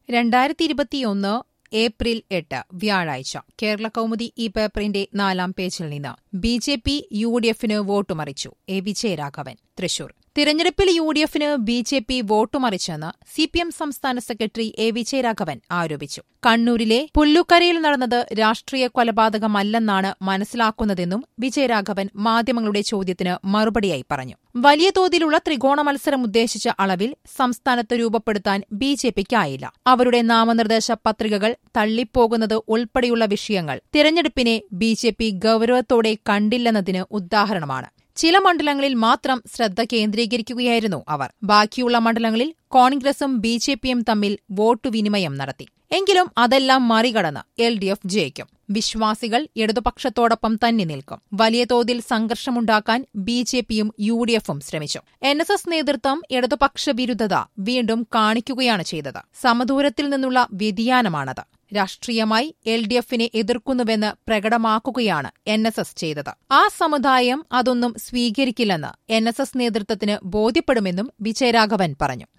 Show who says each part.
Speaker 1: രണ്ടായിരത്തി ഇരുപത്തിയൊന്ന് ഏപ്രിൽ എട്ട് വ്യാഴാഴ്ച കേരള കൗമുദി ഈ പേപ്പറിന്റെ നാലാം പേജിൽ നിന്ന് B J P U D എഫിന് വോട്ടുമറിച്ചു എ വിജയരാഘവൻ തൃശൂർ തിരഞ്ഞെടുപ്പിൽ യു ഡി എഫിന് ബി ജെ പി വോട്ടുമറിച്ചെന്ന് സി പി എം സംസ്ഥാന സെക്രട്ടറി എ വിജയരാഘവൻ ആരോപിച്ചു കണ്ണൂരിലെ പുല്ലുക്കരയിൽ നടന്നത് രാഷ്ട്രീയ കൊലപാതകമല്ലെന്നാണ് മനസ്സിലാക്കുന്നതെന്നും വിജയരാഘവൻ മാധ്യമങ്ങളുടെ ചോദ്യത്തിന് മറുപടിയായി പറഞ്ഞു വലിയ തോതിലുള്ള ത്രികോണ മത്സരം ഉദ്ദേശിച്ച അളവിൽ സംസ്ഥാനത്ത് രൂപപ്പെടുത്താൻ ബി ജെ പിക്കായില്ല അവരുടെ നാമനിർദ്ദേശ പത്രികകൾ തള്ളിപ്പോകുന്നത് ഉൾപ്പെടെയുള്ള വിഷയങ്ങൾ തിരഞ്ഞെടുപ്പിനെ ബി ജെ പി ഗൌരവത്തോടെ കണ്ടില്ലെന്നതിന് ഉദാഹരണമാണ് ചില മണ്ഡലങ്ങളിൽ മാത്രം ശ്രദ്ധ കേന്ദ്രീകരിക്കുകയായിരുന്നു അവർ ബാക്കിയുള്ള മണ്ഡലങ്ങളിൽ കോൺഗ്രസും ബി ജെ പിയും തമ്മിൽ വോട്ടുവിനിമയം നടത്തി എങ്കിലും അതെല്ലാം മറികടന്ന് എൽ ഡി എഫ് ജയിക്കും വിശ്വാസികൾ ഇടതുപക്ഷത്തോടൊപ്പം തന്നെ നിൽക്കും വലിയ തോതിൽ സംഘർഷമുണ്ടാക്കാൻ ബി ജെ പിയും യു ഡി എഫും ശ്രമിച്ചു എൻ എസ് എസ് നേതൃത്വം ഇടതുപക്ഷ വിരുദ്ധത വീണ്ടും കാണിക്കുകയാണ് ചെയ്തത് സമദൂരത്തിൽ നിന്നുള്ള വ്യതിയാനമാണത് രാഷ്ട്രീയമായി എൽ ഡി എഫിനെ എതിർക്കുന്നുവെന്ന് പ്രകടമാക്കുകയാണ് എൻ എസ് എസ് ചെയ്തത് ആ സമുദായം അതൊന്നും സ്വീകരിക്കില്ലെന്ന് എൻ എസ് എസ് നേതൃത്വത്തിന് ബോധ്യപ്പെടുമെന്നും വിജയരാഘവൻ പറഞ്ഞു